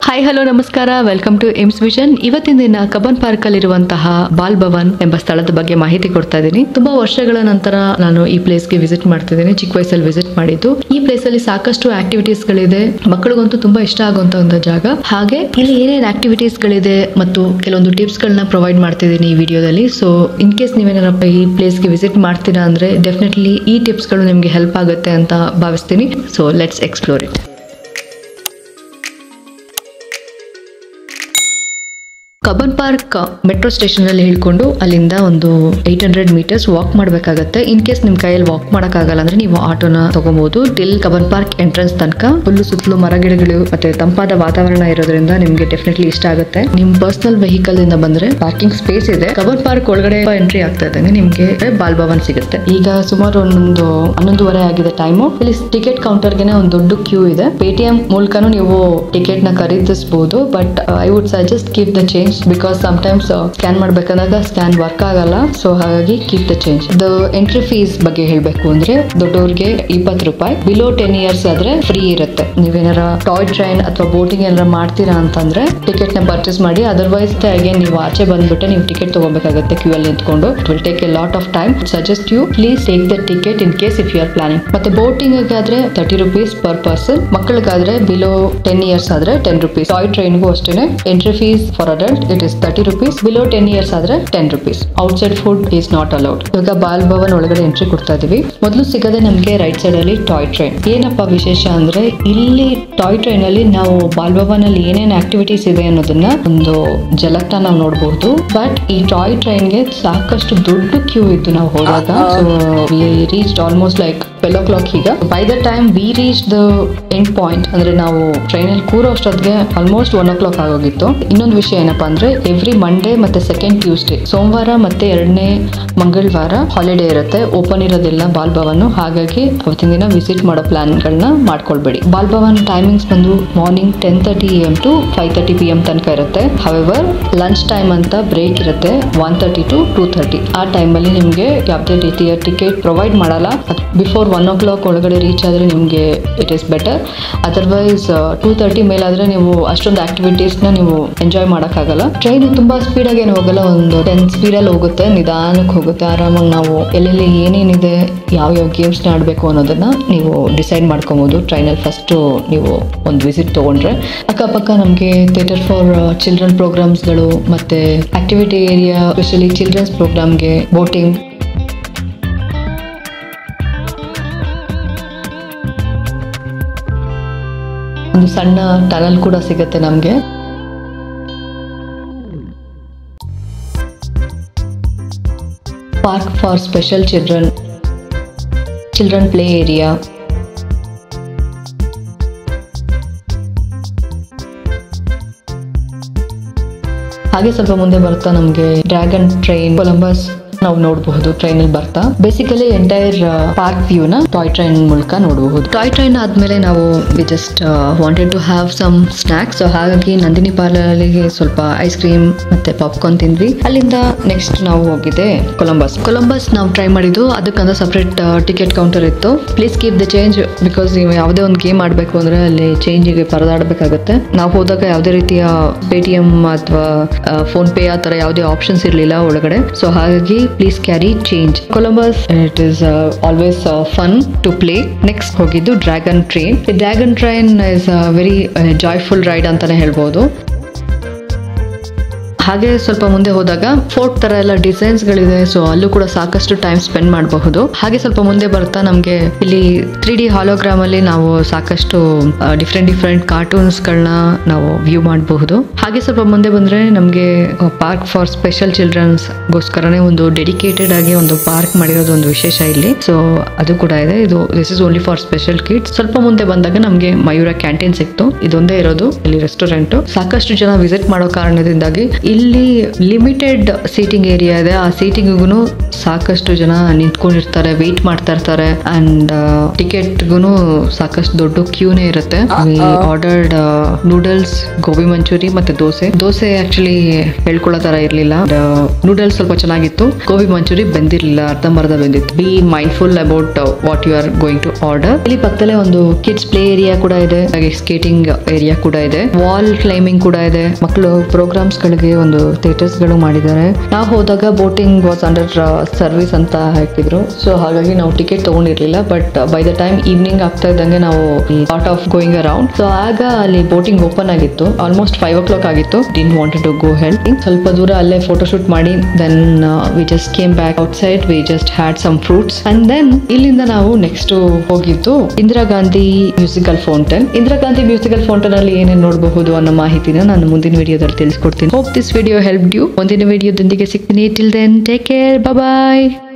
hi hello ನಮಸ್ಕಾರ welcome to Aims Vision ಇವತ್ತಿನ ದಿನ ಕಬ್ಬನ್ ಪಾರ್ಕ್ ಅಲ್ಲಿರುವಂತಹ ಬಾಲ್ ಭವನ್ ಎಂಬ ಸ್ಥಳದ ಬಗ್ಗೆ ಮಾಹಿತಿ ಕೊಡ್ತಾ ಇದ್ದೀನಿ ತುಂಬಾ ವರ್ಷಗಳ ನಂತರ ನಾನು ಈ ಪ್ಲೇಸ್ ಗೆ ವಿಸಿಟ್ ಮಾಡ್ತಿದ್ದೀನಿ ಚಿಕ್ಕ ವಯಸ್ಸಲ್ಲಿ ವಿಸಿಟ್ ಮಾಡಿದ್ದು ಈ ಪ್ಲೇಸ್ ಅಲ್ಲಿ ಸಾಕಷ್ಟು ಆಕ್ಟಿವಿಟೀಸ್ ಗಳಿದೆ ಮಕ್ಕಳಿಗಂತೂ ತುಂಬಾ ಇಷ್ಟ ಆಗುವಂತ ಒಂದು ಜಾಗ ಹಾಗೆ ಇಲ್ಲಿ ಏನೇನ್ ಆಕ್ಟಿವಿಟೀಸ್ ಗಳಿದೆ ಮತ್ತು ಕೆಲವೊಂದು ಟಿಪ್ಸ್ ಗಳನ್ನ ಪ್ರೊವೈಡ್ ಮಾಡ್ತಿದ್ದೀನಿ ಈ ವಿಡಿಯೋದಲ್ಲಿ ಸೊ ಇನ್ ಕೇಸ್ ನೀವೇನಾರಪ್ಪ ಈ ಪ್ಲೇಸ್ ಗೆ ವಿಸಿಟ್ ಮಾಡ್ತೀರಾ ಅಂದ್ರೆ ಡೆಫಿನೆಟ್ಲಿ ಈ ಟಿಪ್ಸ್ ಗಳು ನಿಮ್ಗೆ ಹೆಲ್ಪ್ ಆಗುತ್ತೆ ಅಂತ ಭಾವಿಸ್ತೀನಿ so let's explore it Cubbon Park metro station ಅಲ್ಲಿ ಹಿಡ್ಕೊಂಡು ಅಲ್ಲಿಂದ ಒಂದು ಏಟ್ ಹಂಡ್ರೆಡ್ ಮೀಟರ್ಸ್ ವಾಕ್ ಮಾಡಬೇಕಾಗತ್ತೆ ಇನ್ ಕೇಸ್ ನಿಮ್ ಕೈಯಲ್ಲಿ ವಾಕ್ ಮಾಡಕ್ಕಾಗಲ್ಲ ಅಂದ್ರೆ ನೀವು ಆಟೋನ ತಗೋಬಹುದು ಟಿಲ್ ಕಬ್ಬನ್ ಪಾರ್ಕ್ ಎಂಟ್ರೆನ್ಸ್ ತನಕ ಫುಲ್ ಸುತ್ತಲೂ ಮರಗಿಡಗಳು ಮತ್ತೆ ತಂಪಾದ ವಾತಾವರಣ ಇರೋದ್ರಿಂದ ನಿಮ್ಗೆ ಡೆಫಿನೆಟ್ಲಿ ಇಷ್ಟ ಆಗುತ್ತೆ ನಿಮ್ ಪರ್ಸನಲ್ ವೆಹಿಕಲ್ ಇಂದ ಬಂದ್ರೆ ಪಾರ್ಕಿಂಗ್ ಸ್ಪೇಸ್ ಇದೆ ಕಬ್ಬನ್ ಪಾರ್ಕ್ ಒಳಗಡೆ ಎಂಟ್ರಿ ಆಗ್ತಾ ಇದ್ದಂಗೆ ನಿಮ್ಗೆ ಬಾಲ್ ಭವನ್ ಸಿಗುತ್ತೆ ಈಗ ಸುಮಾರು ಒಂದೊಂದು ಹನ್ನೊಂದುವರೆ ಆಗಿದೆ ಟೈಮು ಇಲ್ಲಿ ಟಿಕೆಟ್ ಕೌಂಟರ್ಗೆನೆ ಒಂದು ದೊಡ್ಡ ಕ್ಯೂ ಇದೆ ಪೇಟಿಎಂ ಮೂಲಕನೂ ನೀವು ಟಿಕೆಟ್ ನ ಖರೀದಿಸಬಹುದು but I would suggest keep the change because times scan ಮಾಡ್ಬೇಕಂದಾಗ ಸ್ಕ್ಯಾನ್ ವರ್ಕ್ ಆಗಲ್ಲ ಸೊ ಹಾಗಾಗಿ keep the change the entry fees ಬಗ್ಗೆ ಹೇಳ್ಬೇಕು ಅಂದ್ರೆ ದೊಡ್ಡವ್ರಿಗೆ ಇಪ್ಪತ್ತು ರೂಪಾಯಿ ಬಿಲೋ ಟೆನ್ ಇಯರ್ಸ್ ಆದ್ರೆ ಫ್ರೀ ಇರುತ್ತೆ ನೀವೇನಾರ ಟಾಯ್ ಟ್ರೈನ್ ಅಥವಾ ಬೋಟಿಂಗ್ ಏನಾರ ಮಾಡ್ತೀರಾ ಅಂತಂದ್ರೆ ಟಿಕೆಟ್ ನ ಪರ್ಚೇಸ್ ಮಾಡಿ ಅದರ್ವೈಸ್ ಅಗೇನ್ ನೀವು ಆಚೆ ಬಂದ್ಬಿಟ್ಟು ನೀವು ಟಿಕೆಟ್ ತಗೋಬೇಕಾಗುತ್ತೆ ಕ್ಯೂ ಅಲ್ಲಿ ನಿಂತ್ಕೊಂಡು it will take a lot of time suggest you please take the ticket in case if you are planning ಮತ್ತೆ ಬೋಟಿಂಗ್ ಆದ್ರೆ ತರ್ಟಿ ರುಪೀಸ್ ಪರ್ ಪರ್ಸನ್ ಮಕ್ಕಳಿಗಾದ್ರೆ ಬಿಲೋ ಟೆನ್ ಇಯರ್ಸ್ ಆದ್ರೆ ಟೆನ್ ರುಪೀಸ್ ಟಾಯ್ ಟ್ರೈನ್ಗೂ ಅಷ್ಟೇ entry fees for adult it is thirty rupees below ten years ಆದ್ರೆ ten rupees outside food is not allowed ಇವಾಗ ಬಾಲ್ ಭವನ್ ಒಳಗಡೆ entry ಕೊಡ್ತಾ ಇದೀವಿ ಮೊದಲು ಸಿಗದೆ ನಮಗೆ ರೈಟ್ ಸೈಡ್ ಅಲ್ಲಿ ಟಾಯ್ ಟ್ರೈನ್ ಏನಪ್ಪ ವಿಶೇಷ ಅಂದ್ರೆ ಇಲ್ಲಿ ಟಾಯ್ ಟ್ರೈನ್ ಅಲ್ಲಿ ನಾವು ಬಾಲ್ ಭವನ್ ಅಲ್ಲಿ ಏನೇನ್ ಆಕ್ಟಿವಿಟೀಸ್ ಇದೆ ಅನ್ನೋದನ್ನ ಒಂದು ಜಲಕ್ನ ನಾವು ನೋಡಬಹುದು ಬಟ್ ಈ ಟಾಯ್ ಟ್ರೈನ್ ಗೆ ಸಾಕಷ್ಟು ದೊಡ್ಡ ಕ್ಯೂ ಇತ್ತು ನಾವು ಹೋದಾಗ so we reach almost like twelve o'clock ಈಗ by the time we reach the end point ಅಂದ್ರೆ ನಾವು ಟ್ರೈನ್ ಅಲ್ಲಿ ಕೂರೋ ಅಷ್ಟೊತ್ತಿಗೆ ಆಲ್ಮೋಸ್ಟ್ ಒನ್ ಓ ಕ್ಲಾಕ್ ಆಗೋಗಿತ್ತು ಇನ್ನೊಂದು ವಿಷಯ ಏನಪ್ಪಾ ಅಂದ್ರೆ ಎವ್ರಿ ಮಂಡೇ ಮತ್ತೆ ಸೆಕೆಂಡ್ ಟ್ಯೂಸ್ಡೇ ಸೋಮವಾರ ಮತ್ತೆ ಎರಡನೇ ಮಂಗಳವಾರ ಹಾಲಿಡೇ ಇರುತ್ತೆ ಓಪನ್ ಇರೋದಿಲ್ಲ ಬಾಲ್ ಭವನ್ ಹಾಗಾಗಿ ಅವತ್ತಿನ ದಿನ ವಿಸಿಟ್ ಮಾಡೋ ಪ್ಲಾನ್ ಗಳನ್ನ ಮಾಡ್ಕೊಳ್ಬೇಡಿ ಬಾಲ್ ಭವನ್ ಟೈಮಿಂಗ್ಸ್ ಬಂದು morning ten thirty am to five thirty p m ತನಕ ಇರುತ್ತೆ ಹವೆವರ್ ಲಂಚ್ ಟೈಮ್ ಅಂತ ಬ್ರೇಕ್ ಇರುತ್ತೆ one thirty to two thirty ಆ ಟೈಮಲ್ಲಿ ನಿಮಗೆ ಯಾವುದೇ ರೀತಿಯ ಟಿಕೆಟ್ ಪ್ರೊವೈಡ್ ಮಾಡಲ್ಲ ಬಿಫೋರ್ ಒನ್ ಓ ಕ್ಲಾಕ್ ಒಳಗಡೆ ರೀಚ್ ಆದರೆ ನಿಮಗೆ it is better otherwise two thirty ಮೇಲಾದರೆ ನೀವು ಅಷ್ಟೊಂದು ಆಕ್ಟಿವಿಟೀಸ್ನ ನೀವು ಎಂಜಾಯ್ ಮಾಡೋಕ್ಕಾಗಲ್ಲ ಟ್ರೈನ್ ತುಂಬ ಸ್ಪೀಡಾಗಿ ಏನು ಹೋಗಲ್ಲ ಒಂದು ಟೆನ್ ಸ್ಪೀಡಲ್ಲಿ ಹೋಗುತ್ತೆ ನಿಧಾನಕ್ಕೆ ಹೋಗುತ್ತೆ ಆರಾಮಾಗಿ ನಾವು ಎಲ್ಲೆಲ್ಲಿ ಏನೇನಿದೆ ಯಾವ ಯಾವ ಗೇಮ್ಸ್ನ ಆಡಬೇಕು ಅನ್ನೋದನ್ನ ನೀವು ಡಿಸೈಡ್ ಮಾಡ್ಕೊಬೋದು ಟ್ರೈನಲ್ಲಿ ಫಸ್ಟು ನೀವು ಒಂದು ವಿಸಿಟ್ ತೊಗೊಂಡ್ರೆ ಅಕ್ಕಪಕ್ಕ ನಮಗೆ ಥಿಯೇಟರ್ ಫಾರ್ ಚಿಲ್ಡ್ರನ್ ಪ್ರೋಗ್ರಾಮ್ಸ್ಗಳು ಮತ್ತು ಆಕ್ಟಿವಿಟಿ ಏರಿಯಾ ಸ್ಪೆಷಲಿ ಚಿಲ್ಡ್ರನ್ಸ್ ಪ್ರೋಗ್ರಾಮ್ಗೆ ಬೋಟಿಂಗ್ ಒಂದು ಸಣ್ಣ ಟನಲ್ ಕೂಡ ಸಿಗುತ್ತೆ ನಮಗೆ park for special children children play area ಹಾಗೆ ಸ್ವಲ್ಪ ಮುಂದೆ ಬರ್ತಾ ನಮಗೆ ಡ್ರ್ಯಾಗನ್ ಟ್ರೈನ್ ಕೊಲಂಬಸ್ ನಾವು ನೋಡಬಹುದು ಟ್ರೈನ್ ಅಲ್ಲಿ ಬರ್ತಾ ಬೇಸಿಕಲಿ ಎಂಟೈರ್ ಪಾರ್ಕ್ ವ್ಯೂ ನ ಟಾಯ್ ಟ್ರೈನ್ ಮೂಲಕ ನೋಡಬಹುದು ಟಾಯ್ ಟ್ರೈನ್ ಆದ್ಮೇಲೆ ನಾವು just wanted to have some snacks ಹಾಗಾಗಿ ನಂದಿನಿ ಪಾರ್ಲರ್ ಅಲ್ಲಿ ಸ್ವಲ್ಪ ಐಸ್ ಕ್ರೀಮ್ ಮತ್ತೆ ಪಾಪ್ಕಾರ್ನ್ ತಿಂದ್ವಿ ಅಲ್ಲಿಂದ ನೆಕ್ಸ್ಟ್ ನಾವು ಹೋಗಿದೆ ಕೊಲಂಬಸ್ ಕೊಲಂಬಸ್ ನಾವು ಟ್ರೈ ಮಾಡಿದ್ದು ಅದಕ್ಕಂತ ಸಪ್ರೇಟ್ ಟಿಕೆಟ್ ಕೌಂಟರ್ ಇತ್ತು please keep the change because ನೀವು ಯಾವುದೇ ಒಂದು ಗೇಮ್ ಆಡಬೇಕು ಅಂದ್ರೆ ಅಲ್ಲಿ ಚೇಂಜಿಗೆ ಪರದಾಡಬೇಕಾಗುತ್ತೆ ನಾವು ಹೋದಾಗ ಯಾವುದೇ ರೀತಿಯ ಪೇಟಿಎಂ ಅಥವಾ ಫೋನ್ ಪೇ ಆ ತರ ಯಾವುದೇ ಆಪ್ಷನ್ಸ್ ಇರಲಿಲ್ಲ ಒಳಗಡೆ ಸೊ ಹಾಗಾಗಿ please carry change Columbus it is always fun to play next ಹೋಗಿದ್ದು ಡ್ರ್ಯಾಗನ್ ಟ್ರೈನ್ ಈ dragon train is very joyful ride ಅಂತಾನೆ ಹೇಳ್ಬೋದು ಹಾಗೆ ಸ್ವಲ್ಪ ಮುಂದೆ ಹೋದಾಗ ಫೋರ್ಟ್ ತರ ಎಲ್ಲ ಡಿಸೈನ್ಸ್ ಗಳಿದೆ ಸೊ ಅಲ್ಲೂ ಕೂಡ ಸಾಕಷ್ಟು ಟೈಮ್ ಸ್ಪೆಂಡ್ ಮಾಡಬಹುದು ಹಾಗೆ ಸ್ವಲ್ಪ ಮುಂದೆ ಬರ್ತಾ ನಮಗೆ ಇಲ್ಲಿ ತ್ರೀ ಡಿ ಹಾಲೋಗ್ರಾಮ್ ಅಲ್ಲಿ ನಾವು ಸಾಕಷ್ಟು ಡಿಫ್ರೆಂಟ್ ಡಿಫ್ರೆಂಟ್ ಕಾರ್ಟೂನ್ಸ್ ಗಳನ್ನ ನಾವು ವ್ಯೂ ಮಾಡಬಹುದು ಹಾಗೆ ಸ್ವಲ್ಪ ಮುಂದೆ ಬಂದ್ರೆ ನಮಗೆ ಪಾರ್ಕ್ ಫಾರ್ ಸ್ಪೆಷಲ್ ಚಿಲ್ಡ್ರನ್ಸ್ ಗೋಸ್ಕರನೇ ಒಂದು ಡೆಡಿಕೇಟೆಡ್ ಆಗಿ ಒಂದು ಪಾರ್ಕ್ ಮಾಡಿರೋದು ಒಂದು ವಿಶೇಷ ಇಲ್ಲಿ ಸೊ ಅದು ಕೂಡ ಇದೆ ಇದು this is only for special kids ಸ್ವಲ್ಪ ಮುಂದೆ ಬಂದಾಗ ನಮಗೆ ಮಯೂರ ಕ್ಯಾಂಟೀನ್ ಸಿಕ್ತು ಇದೊಂದೇ ಇರೋದು ಇಲ್ಲಿ ರೆಸ್ಟೋರೆಂಟ್ ಸಾಕಷ್ಟು ಜನ ವಿಸಿಟ್ ಮಾಡೋ ಕಾರಣದಿಂದಾಗಿ ಇಲ್ಲಿ ಲಿಮಿಟೆಡ್ ಸೀಟಿಂಗ್ ಏರಿಯಾ ಇದೆ ಆ ಸೀಟಿಂಗ್ಗೂ ಸಾಕಷ್ಟು ಜನ ನಿಂತ್ಕೊಂಡಿರ್ತಾರೆ ವೆಯ್ಟ್ ಮಾಡ್ತಾ ಇರ್ತಾರೆ ಅಂಡ್ ಟಿಕೆಟ್ಗೂ ಸಾಕಷ್ಟು ದೊಡ್ಡ ಕ್ಯೂನೇ ಇರುತ್ತೆ ಆರ್ಡರ್ಡ್ ನೂಡಲ್ಸ್ ಗೋಬಿ ಮಂಚೂರಿ ಮತ್ತೆ ದೋಸೆ ದೋಸೆ ಆಕ್ಚುಲಿ ಹೇಳ್ಕೊಳ್ಳೋ ತರ ಇರ್ಲಿಲ್ಲ ನೂಡಲ್ಸ್ ಸ್ವಲ್ಪ ಚೆನ್ನಾಗಿತ್ತು ಗೋಬಿ ಮಂಚೂರಿ ಬೆಂದಿರ್ಲಿಲ್ಲ ಅರ್ಧಂಬರ್ಧ ಬೆಂದಿತ್ತು be mindful about what you are going to order ಇಲ್ಲಿ ಪಕ್ಕದಲ್ಲೇ ಒಂದು ಕಿಡ್ಸ್ ಪ್ಲೇ ಏರಿಯಾ ಕೂಡ ಇದೆ ಹಾಗೆ ಸ್ಕೇಟಿಂಗ್ ಏರಿಯಾ ಕೂಡ ಇದೆ ವಾಲ್ ಕ್ಲೈಂಬಿಂಗ್ ಕೂಡ ಇದೆ ಮಕ್ಕಳು ಪ್ರೋಗ್ರಾಮ್ಸ್ ಗಳಿಗೆ ಒಂದು ಥಿಯೇಟರ್ಸ್ ಗಳು ಮಾಡಿದ್ದಾರೆ ನಾವು ಹೋದಾಗ ಬೋಟಿಂಗ್ ವಾಸ್ ಅಂಡರ್ ಸರ್ವಿಸ್ ಅಂತ ಹಾಕಿದ್ರು ಸೊ ಹಾಗಾಗಿ ನಾವು ಟಿಕೆಟ್ ತಗೊಂಡಿರ್ಲಿಲ್ಲ but by the time evening ಆಗ್ತಾ ಇದ್ದಂಗೆ ನಾವು part of going around so ಆಗ ಅಲ್ಲಿ ಬೋಟಿಂಗ್ ಓಪನ್ ಆಗಿತ್ತು ಆಲ್ಮೋಸ್ಟ್ ಫೈವ್ ಓ ಕ್ಲಾಕ್ ಆಗಿತ್ತು ಡಿನ್ ವಾಂಟೆಡ್ ಟು ಗೋ ಹೆಲ್ಪ್ ಸ್ವಲ್ಪ ದೂರ ಅಲ್ಲೇ ಫೋಟೋ ಶೂಟ್ ಮಾಡಿ then we just came back outside we just had some fruits and then ಇಲ್ಲಿಂದ ನಾವು ನೆಕ್ಸ್ಟ್ ಹೋಗಿದ್ದು Indira Gandhi musical fountain Indira Gandhi musical fountain ಅಲ್ಲಿ ಏನೇನು ನೋಡಬಹುದು ಅನ್ನೋ ಮಾಹಿತಿನ ನಾನು ಮುಂದಿನ ವಿಡಿಯೋದಲ್ಲಿ ತಿಳಿಸ್ಕೊಡ್ತೀನಿ hope this video help you ಮುಂದಿನ ವಿಡಿಯೋದೊಂದಿಗೆ ಸಿಗ್ತೀನಿ ಟಿಲ್ ದೆನ್ ಟೇಕ್ ಕೇರ್ ಬಾಯ್